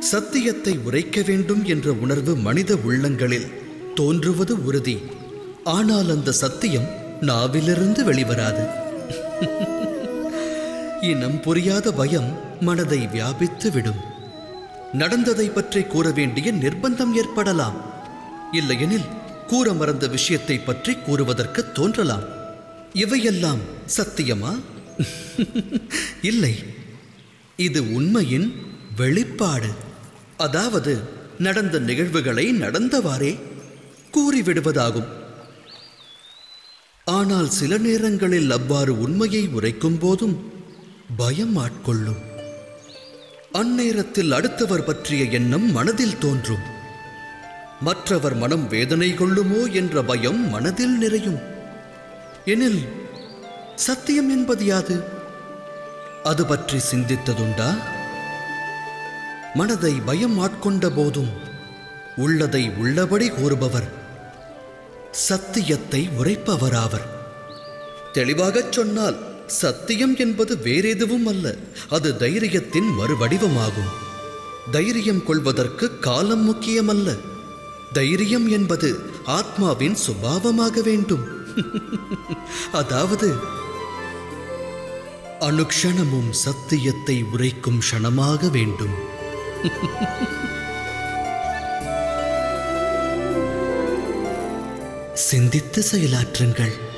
சத்தியத்தை உரைக்க வேண்டும் என்ற உணர்வு மனித உள்ளங்களில் தோன்றுவது உறுதி ஆனால் அந்த சத்தியம் நாவிலிருந்து வெளிவராது இனம் புரியாத பயம் மனதை வியாபித்து விடும் நடந்ததை பற்றி கூற வேண்டிய நிர்பந்தம் ஏற்படலாம் இல்லையெனில் கூற மறந்த விஷயத்தை பற்றி கூறுவதற்கு தோன்றலாம் இவையெல்லாம் சத்தியமா இல்லை இது உண்மையின் வெளிப்பாடு அதாவது நடந்த நிகழ்வுகளை நடந்தவாறே கூறிவிடுவதாகும் ஆனால் சில நேரங்களில் அவ்வாறு உண்மையை உரைக்கும் போதும் பயம் ஆட்கொள்ளும் அந்நேரத்தில் அடுத்தவர் பற்றிய எண்ணம் மனதில் தோன்றும் மற்றவர் மனம் வேதனை கொள்ளுமோ என்ற பயம் மனதில் நிறையும் எனில் சத்தியம் என்பது யாது அது பற்றி சிந்தித்ததுண்டா மனதை பயம் ஆட்கொண்ட போதும் உள்ளதை உள்ளபடி கூறுபவர் சத்தியத்தை உரைப்பவராவர் தெளிவாகச் சொன்னால் சத்தியம் என்பது வேறெதுவும் அல்ல அது தைரியத்தின் மறுவடிவமாகும் தைரியம் கொள்வதற்கு காலம் முக்கியமல்ல தைரியம் என்பது ஆத்மாவின் சுபாவமாக வேண்டும் அதாவது அனுக்ஷணமும் சத்தியத்தை உரைக்கும் க்ஷணமாக வேண்டும் சிந்தித்து செயலாற்றுங்கள்